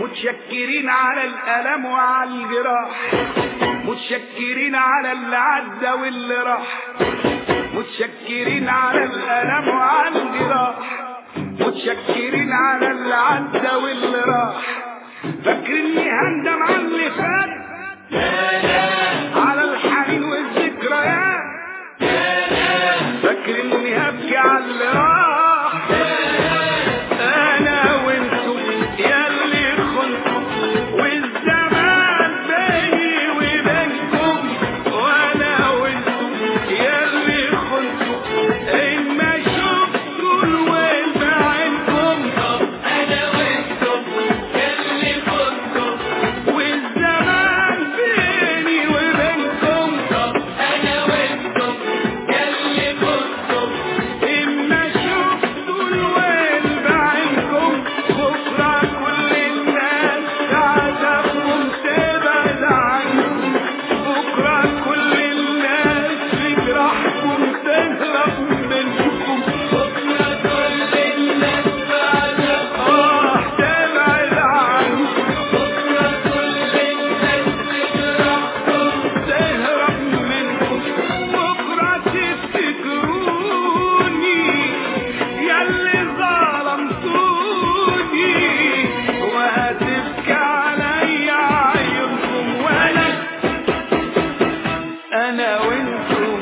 متشكرين على الألم وعلى الجراح متشكرين على اللي عدى واللي راح متشكرين على الألم وعلى الجراح متشكرين على اللي عدى واللي راح فاكرني هندم على اللي فات على الحنين والذكريات فاكرني هبكي على اللي راح انا وانتم يا اللي خنتم والزمان بيني وبينكم وانا وانتم يا اللي خنتم ان ما شفتوا الويل بعينكم انا وانتم اللي كنتم والزمان بيني وبينكم انا وانتم اللي كنتم إما شفتوا الويل بعينكم بكرة كل الناس تعذبكم تبعد عنكم بكرة كل الناس تجرحكم تهرب منكم بكره كل الناس بعدك آه تبعد عنكم بكره كل الناس تجرحكم تهرب منكم بكرة تفتكروني ياللي ظلمتوني وهتبكي عليا عيونكم وانا انا وانتم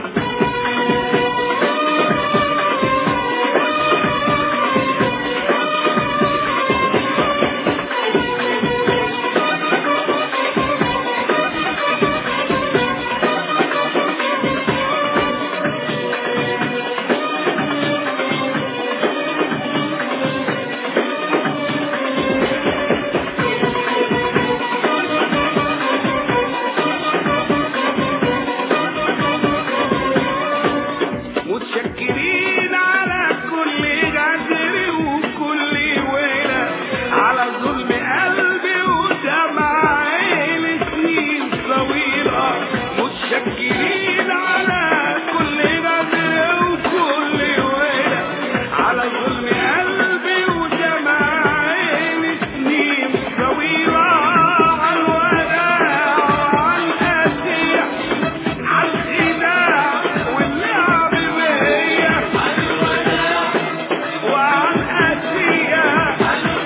متشكرين على كل غدر وكل ويلة على ظلم قلبي ودمع عيني سنين طويلة متشكرين على كل غدر وكل ويلة على ظلم قلبي ودمع عيني سنين طويلة على الوداع وعلى الأسيح على الخداع واللعب بيا وعن أسيا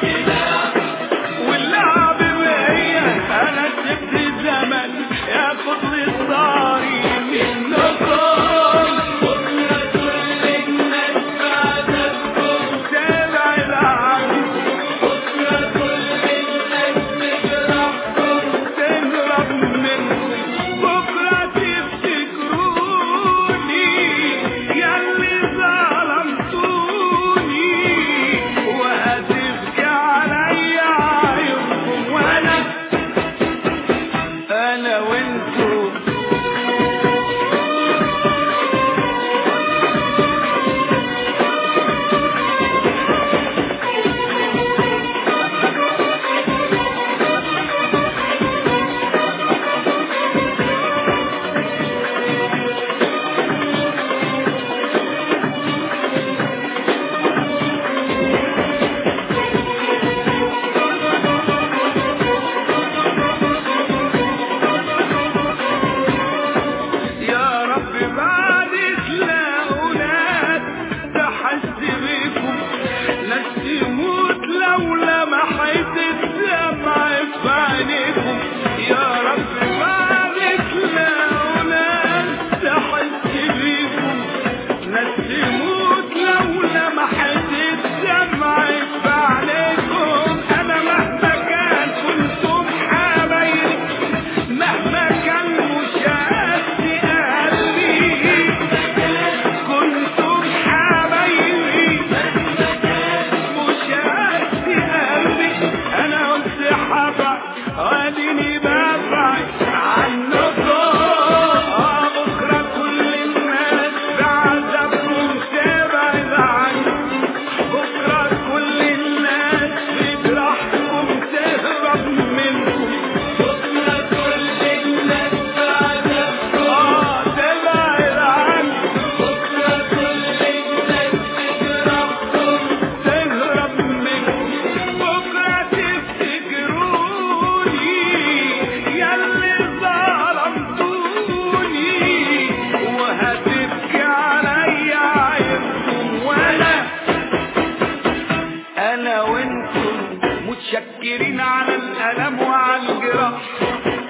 واللعب بيا أنا سبت زمن ياخد لي صاري منكم بكره كل الناس بعدكم تبعد عني بكره كل الناس تجرحكم تهرب منكم بكرة تفتكروني ياللي ظلمتوني وهتبكي عليا عيونكم وانا انا وانتم يا رب بعد تلاقوا ناس تحس بيكم ناس تموت لو لمحت الدمع في عينيكم يا رب بعد تلاقوا ناس تحس بيكم ناس تموت لو لمحت الدمع في عينيكم انا مهما كان كنتم حبايبي مهما كان مشاهدتي قلبي كنتم حبايبي مشاهدتي قلبي انا قلت حبا واديني ببعد عنكم آه بكره كل الناس بعذابكم تبعد عنكم بكره كل الناس بجرحكم تهرب منكم بكره كل الناس بعدكم اه تبعد عنكم بكره كل الناس تجرحكم تهرب منكم بكرة تفتكروني مسكرين على الألم وعلى الجراح